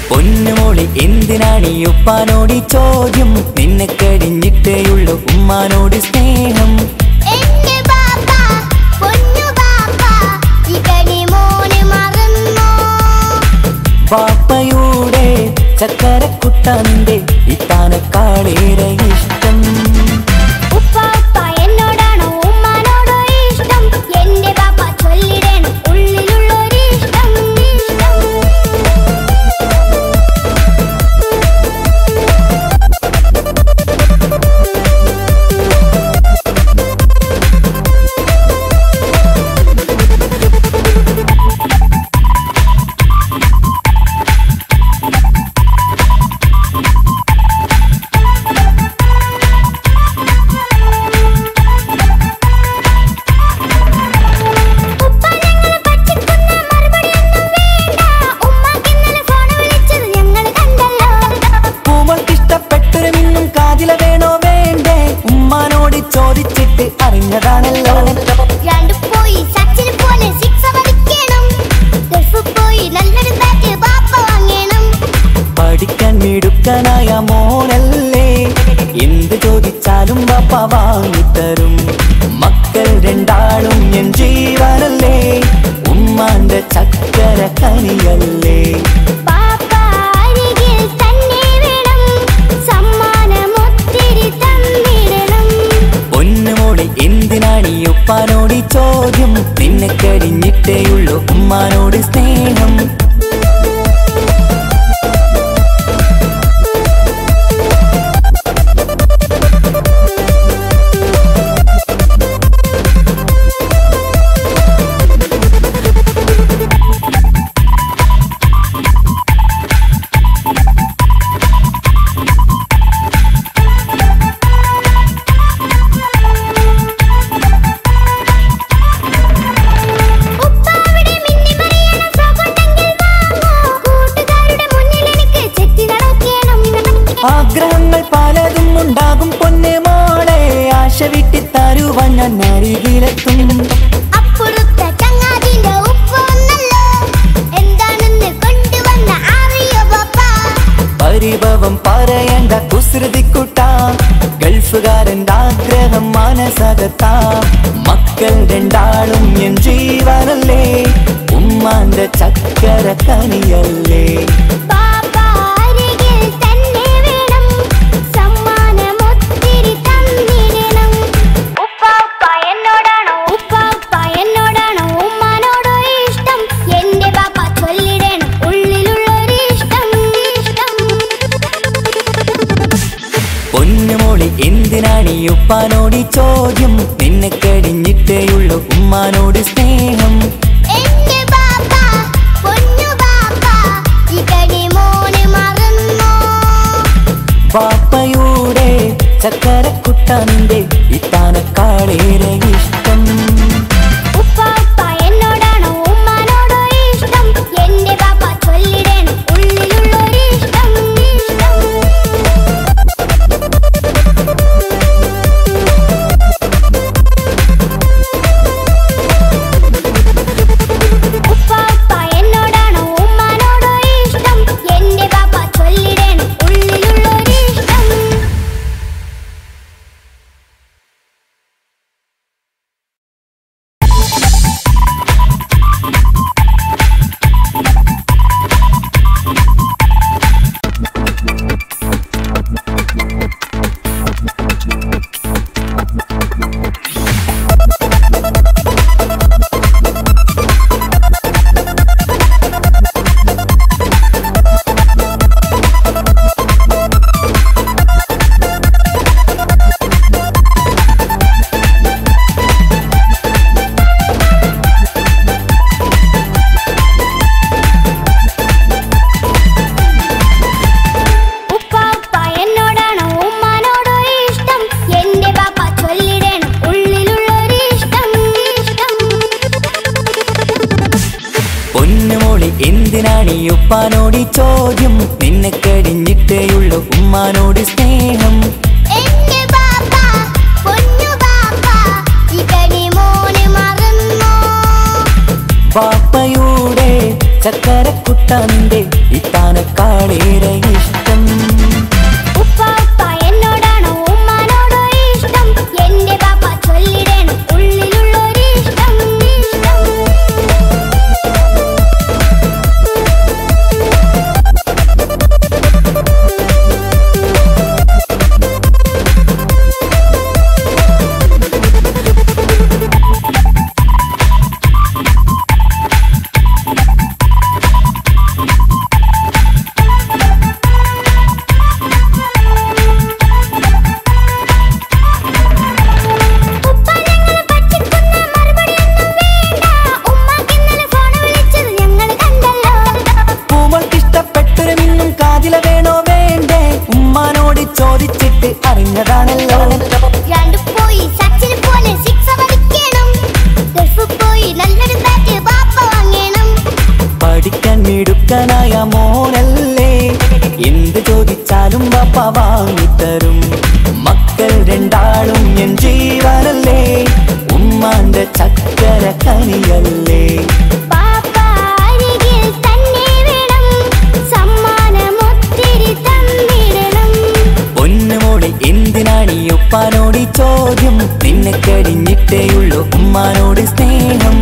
പൊന്നുമോളി എന്തിനാണ് ഈ ഉപ്പാനോട് ഈ ചോദ്യം നിന്നെ കഴിഞ്ഞിട്ടേയുള്ളൂ ഉമ്മാനോട് സ്നേഹം എന്റെ ബാപ്പ പൊന്നു ബാപ്പ ഇകടി മോനെ മറന്നോ പാപ്പയുടെ ചക്കരക്കുട്ട നിന്റെ ഇത്താനക്കാളേറെ ഇഷ്ടം ഉപ്പ ഉപ്പ എന്നോടാണോ ഉമ്മാനോടോ ഇഷ്ടം എന്റെ ബാപ്പ ചൊല്ലിടണം ഉള്ളിലുള്ളൊരു ഇഷ്ടം ഇഷ്ടം ഉപ്പ ഞങ്ങളെ പറ്റിക്കുന്ന മറുപടിയൊന്നും വേണ്ട ഉമ്മാക്ക് ഇന്നലെ ഫോൺ വിളിച്ചത് ഞങ്ങൾ കണ്ടല്ലോ പൂമൾക്കിഷ്ടപ്പെട്ടൊരു മിന്നും കാതില വേണോ വേണ്ടേ ഉമ്മാനോട് ചോദിച്ചിട്ട് അറിഞ്ഞതാണല്ലോ രണ്ട് പോയി സച്ചിന് പോലെ സിക്സ് അടിക്കണം ഗൾഫ് പോയി നല്ലൊരു ബാറ്റ് ബാപ്പ വാങ്ങണം പഠിക്കാൻ മിടുക്കനായ മോനല്ലേ എന്ത് ചോദിച്ചാലും ബാപ്പ വാങ്ങിത്തരും മക്കൾ രണ്ടാളും എൻ ജീവനല്ലേ ഉമ്മാന്റെ ചക്കര കനിയല്ലേ ബാപ്പ അരികിൽ തന്നെ വേണം സമ്മാനം ഒത്തിരി തന്നിടണം പൊന്നുമോളെ എന്തിനാണ് ഈ ഉപ്പാനോട് ഈ ചോദ്യം നിന്നെ കഴിഞ്ഞിട്ടേയുള്ളൂ ഉമ്മാനോട് സ്നേഹം ഉപ്പ അവിടെ മിന്നി മറിയണം ഫ്രോക്കുണ്ടെങ്കിൽ വാങ്ങൂ കൂട്ടുകാരുടെ മുന്നിൽ എനിക്ക് ചെത്തി നടക്കണം ആഗ്രഹങ്ങൾ പലതും ഉണ്ടാകും പൊന്നെ മോളെ ആശ വിട്ടി തരുവാൻ ഞാൻ അരികിലെത്തും അപ്പുറത്തെ ചങ്ങാതിന്റെ ഉപ്പ ഒന്നല്ലോ എന്താണെന്ന് കൊണ്ടുവന്ന അറിയോ ബാപ്പ പരിഭവം പറയണ്ട കുസൃതിക്കുട്ട ഗൾഫുകാരൻ്റെ ആഗ്രഹം മാനസകത്ത മക്കൾ രണ്ടാളും എൻ ജീവനല്ലേ ഉമ്മാന്റെ ചക്കര കനിയല്ലേ ബാപ്പ അരികിൽ തന്നെ വേണം സമ്മാനം ഒത്തിരി തന്നിടണം ഉപ്പ ഉപ്പ എന്നോടാണോ ഉപ്പ ഉപ്പ എന്നോടാണോ ഉമ്മാനോടോ ഇഷ്ടം എന്റെ ബാപ്പ ചൊല്ലിടണം ഉള്ളിലുള്ളൊരു ഇഷ്ടം ഇഷ്ടം പൊന്നുമോളി എന്തിനാണ് ഈ ഉപ്പാനോട് ഈ ചോദ്യം നിന്നെ കഴിഞ്ഞിട്ടേയുള്ളൂ ഉമ്മാനോട് സ്നേഹം എന്റെ ബാപ്പ പൊന്നു ബാപ്പ ഇകടി മോനെ മറന്നോ പാപ്പയുടെ ചക്കരക്കുട്ട നിന്റെ ഇത്താനക്കാളേറെ ഇഷ്ടം ഉപ്പ ഉപ്പ എന്നോടാണോ ഉമ്മാനോടോ ഇഷ്ടം എന്റെ ബാപ്പ ചൊല്ലിടണം ഉള്ളിലുള്ളൊരു ഇഷ്ടം ഇഷ്ടം ഉപ്പ ഉപ്പ എന്നോടാണോ ഉമ്മാനോടോ ഇഷ്ടം എന്റെ ബാപ്പ ചൊല്ലിടണം ഉള്ളിലുള്ളൊരു ഇഷ്ടം ഉപ്പ ഉപ്പ എന്നോടാണോ ഉമ്മാനോടോ ഇഷ്ടം എന്റെ ബാപ്പ ചൊല്ലിടണം ഉള്ളിലുള്ളൊരു ഇഷ്ടം ഇഷ്ടം പൊന്നുമോളി എന്തിനാണ് ഈ ഉപ്പാനോട് ഈ ചോദ്യം നിന്നെ കഴിഞ്ഞിട്ടേയുള്ളൂ ഉമ്മാനോട് സ്നേഹം എന്റെ ബാപ്പ പൊന്നു ബാപ്പ ഇകടി മോനെ മറന്നോ പാപ്പയുടെ ചക്കരക്കുട്ട നിന്റെ ഇത്താന ഇത്താനക്കാളേറെ ഇഷ്ടം ഉപ്പ ഉപ്പ എന്നോടാണോ ഉമ്മാനോടോ ഇഷ്ടം എന്റെ പാപ്പ ചൊല്ലിടണം ഉള്ളിലുള്ളൊരു ഇഷ്ടം ഇഷ്ടം ഉപ്പ ഞങ്ങളെ പറ്റിക്കുന്ന മറുപടിയൊന്നും വേണ്ട ഉമ്മാക്ക് ഇന്നലെ ഫോൺ വിളിച്ചത് ഞങ്ങൾ കണ്ടല്ലോ പൂമൾക്കിഷ്ടപ്പെട്ടൊരു മിന്നും കാതില വേണോ വേണ്ടേ ഉമ്മാനോട് ചോദിച്ചിട്ട് അറിഞ്ഞതാണല്ലോ രണ്ട് പോയി സച്ചിന് പോലെ സിക്സ് അടിക്കണം ഗൾഫ് പോയി നല്ലൊരു ബാറ്റ് ബാപ്പ വാങ്ങണം പഠിക്കാൻ മിടുക്കനായ മോനല്ലേ എന്ത് ചോദിച്ചാലും പപ്പ വാങ്ങിത്തരും മക്കൾ രണ്ടാളും എൻ ജീവനല്ലേ ഉമ്മാന്റെ ചക്കര കനിയല്ലേ ബാപ്പ അരികിൽ തന്നെ വേണം സമ്മാനം ഒത്തിരി തന്നിടണം പൊന്നുമോളെ എന്തിനാണ് ഈ ഉപ്പാനോട് ഈ ചോദ്യം നിന്നെ കഴിഞ്ഞിട്ടേയുള്ളൂ ഉമ്മാനോട് സ്നേഹം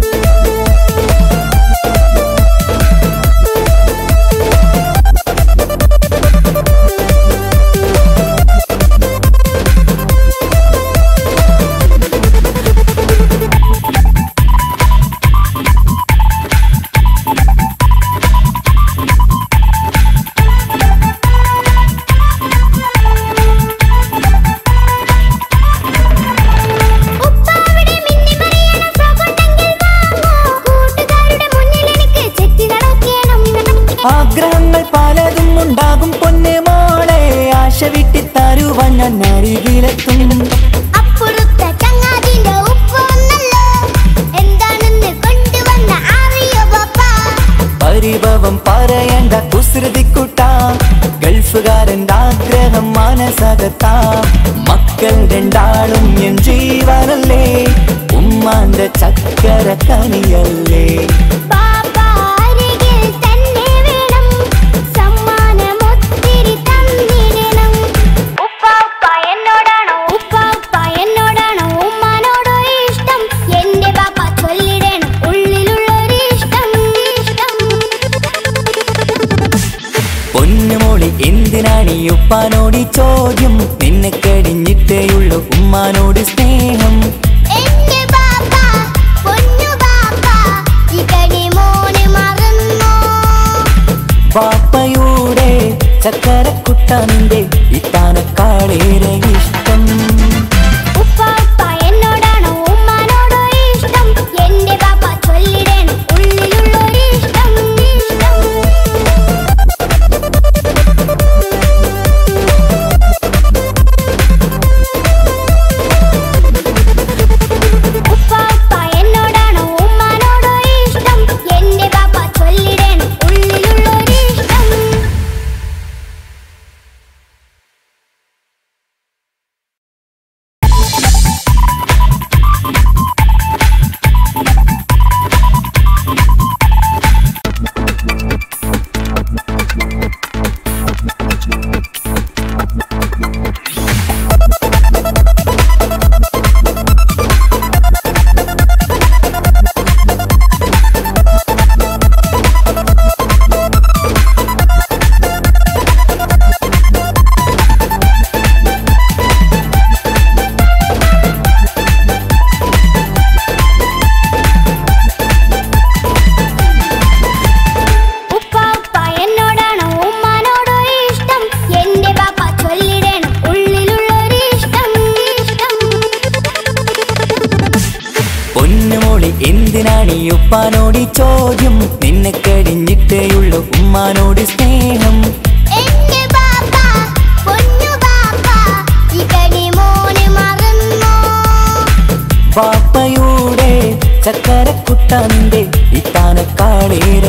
ഉപ്പ അവിടെ മിന്നി മറിയണ ഫ്രോക്ക് ഉണ്ടെങ്കിൽ വാങ്ങൂ കൂട്ടുകാരുടെ മുന്നിൽ എനിക്ക് ചെത്തി നടക്കണം ആഗ്രഹങ്ങൾ പലതും ഉണ്ടാകും പൊന്നെ മോളെ ആശ വിട്ടി തരുവാൻ ഞാൻ അരികിലെത്തും അപ്പുറത്തെ ചങ്ങാതിന്റെ ഉപ്പ വന്നല്ലോ എന്താണെന്ന് കൊണ്ടുവന്ന അറിയോ ബാപ്പ പരിഭവം പറയണ്ട കുസൃതിക്കുട്ട ഗൾഫുകാരൻ്റെ ആഗ്രഹം മനസ്സകത്ത മക്കൾ രണ്ടാളും എൻ ജീവനല്ലേ ഉമ്മാന്റെ ചക്കര കനിയല്ലേ ബാപ്പ അരികിൽ തന്നെ വേണം സമ്മാനം ഒത്തിരി തന്നിടണം ഉപ്പ ഉപ്പ എന്നോടാണോ ഉപ്പ ഉപ്പ എന്നോടാണോ ഉമ്മാനോടോ ഇഷ്ടം എന്റെ ബാപ്പ ചൊല്ലിടണം ഉള്ളിലുള്ളൊരു ഇഷ്ടം ഇഷ്ടം പൊന്നുമോളി എന്തിനാണ് ഈ ഉപ്പാനോട് ഈ ചോദ്യം നിന്നെ കഴിഞ്ഞിട്ടേയുള്ളൂ ഉമ്മാനോട് സ്നേഹം എന്റെ ബാപ്പ പൊന്നു ബാപ്പ ഇതടി മോനെ മറന്നോ പാപ്പയുടെ ചക്കരക്കുട്ട നിന്റെ ഇത്താനക്കാളേറെ ഇഷ്ടം ഉപ്പ ഉപ്പ എന്നോടാണോ ഉമ്മാനോടോ ഇഷ്ടം എന്റെ ബാപ്പ ചൊല്ലിടണം ഉള്ളിലുള്ളൊരു ഇഷ്ടം ഇഷ്ടം ഉപ്പ ഉപ്പ എന്നോടാണോ ഉമ്മാനോടോ ഇഷ്ടം എന്റെ ബാപ്പ ചൊല്ലിടണം ഉള്ളിലുള്ളൊരു ഇഷ്ടം ഉപ്പ ഉപ്പ എന്നോടാണോ ഉമ്മാനോടോ ഇഷ്ടം എന്റെ ബാപ്പ ചൊല്ലിടണം ഉള്ളിലുള്ളൊരു ഇഷ്ടം ഇഷ്ടം പൊന്നുമോളി എന്തിനാണ് ഈ ഉപ്പാനോട് ഈ ചോദ്യം നിന്നെ കഴിഞ്ഞിട്ടേയുള്ളൂ ഉമ്മാനോട് സ്നേഹം എന്റെ ബാപ്പ പൊന്നു ബാപ്പ ഇതടി മോനെ മറന്നോ പാപ്പയുടെ ചക്കരക്കുട്ട നിന്റെ ഇത്താനക്കാളേറെ